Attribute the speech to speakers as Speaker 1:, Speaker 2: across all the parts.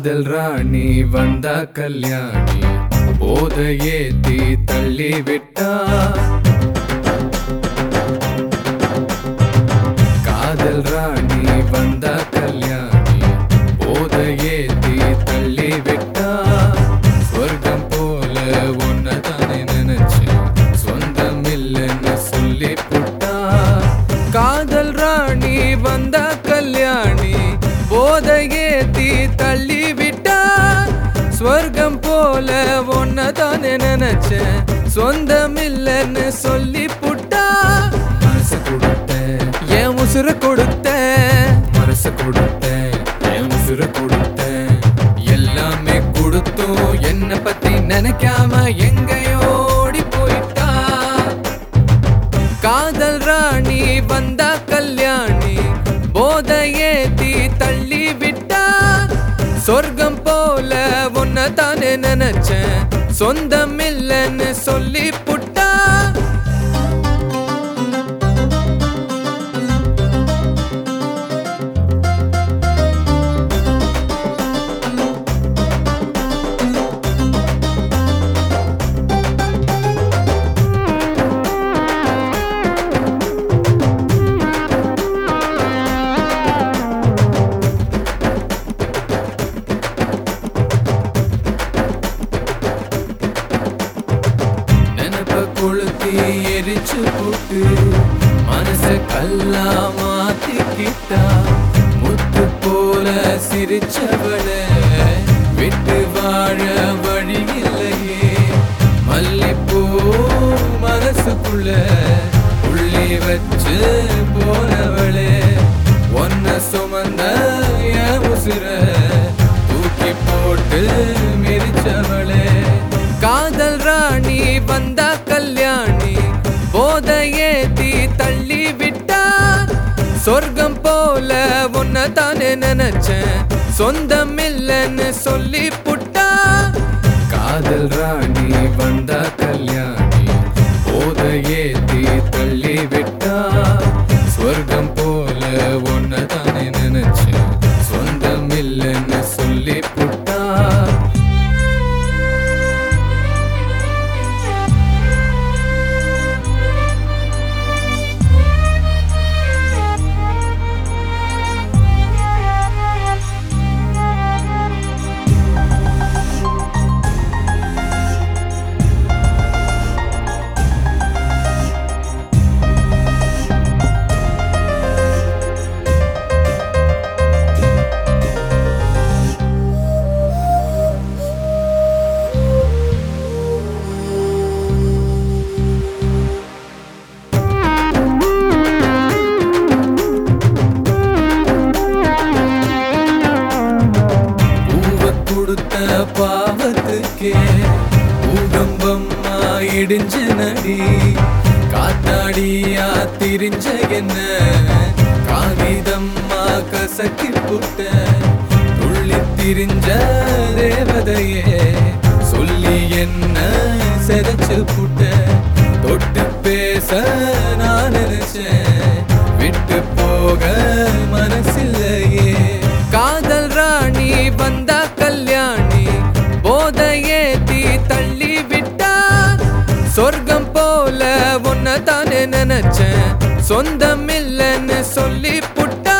Speaker 1: காதல் ராணி வந்தா கல்யாணி போத ஏத்தி தள்ளி விட்டா காதல் ராணி வந்தா கல்யாணி போத ஏத்தி தள்ளி விட்டா சொர்க்கம் போல ஒன்ன தானே நினைச்சேன் சொந்தம் இல்லைன்னு சொல்லி புட்டா காதல் ராணி வந்தா கல்யாணி போத ஏத்தி தள்ளி விட்டா ஸ்வர்க்கம் போல ஒன்ன தானே நினைச்சேன் சொந்தம் இல்லைன்னு சொல்லி புட்டா மனசு கொடுத்தேன் என் உசுர கொடுத்தேன் மனசு கொடுத்தேன் என் உசுர கொடுத்தேன் எல்லாமே கொடுத்தும் என்ன பத்தி நினைக்காம எங்கேயோ ஓடி போயிட்டா காதல் ராணி வந்தா கல்யாணி போத ஏத்தி தள்ளி விட்டா சொர்க்கம் போல உன்னை தானே நினைச்சேன் சொந்தம் இல்லைன்னு சொல்லி புட்டா நினப்ப கொளுத்தி எரிச்சு போட்டு மனச கல்லா மாத்திக்கிட்டா முத்து போல சிரிச்சவள விட்டு வாழ வழி இல்லையே மல்லிப்பூ மனசுக்குள்ள புள்ளி வச்சு போனவளே ஒன்ன சுமந்த என் உசுர தூக்கி போட்டு மிரிச்சவளே காதல் ராணி வந்தா கல்யாணி போத ஏத்தி தள்ளி விட்டா சொர்க்கம் போல உன்னை தானே நினைச்சேன் சொந்தம் இல்லைன்னு சொல்லி புட்டா காதல் ராணி வந்தா கல்யாணி போத ஏத்தி தள்ளி விட்டா சொர்க்கம் போல உன்னை தானே நினைச்சேன் சொந்தம் இல்லைன்னு சொல்லி புட்டா பூவ கொடுத்த பாவத்துக்கே பூகம்பம்மா இடிஞ்ச நடி காத்தாடியா திரிஞ்ச என்ன காகிதம்மா கசக்கி புட்ட துள்ளி திரிஞ்ச தேவதையே சொல்லி என்ன செதச்சு புட்ட தொட்டு பேச நான் நினைச்சேன் விட்டு போக மனசில்லையே காதல் ராணி வந்தா கல்யாணி போத ஏத்தி தள்ளி விட்டா சொர்க்கம் போல உன்னை தானே நினைச்சேன் சொந்தம் இல்லைன்னு சொல்லி புட்டா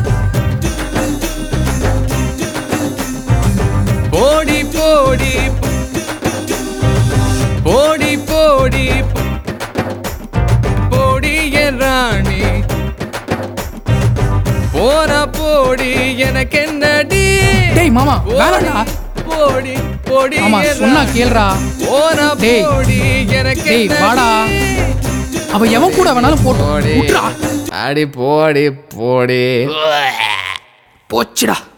Speaker 1: போடி போடி போடி போடி போடி என் ராணி போனா போடி எனக்கு என்னடி
Speaker 2: டேய் மாமா வேணாடா
Speaker 1: போடி போடி
Speaker 2: ஆமா
Speaker 1: என்
Speaker 2: சொன்னா
Speaker 1: ராணி.
Speaker 2: கேளுடா
Speaker 1: போனா
Speaker 2: டேய்.
Speaker 1: போடி எனக்கு
Speaker 2: டேய்,
Speaker 1: என்னடி?
Speaker 2: வாடா. அவ எவன் கூட வேணாலும் போட்டு
Speaker 1: போடி
Speaker 2: விட்டுறா
Speaker 1: அடி போடி போடி
Speaker 2: போச்சுடா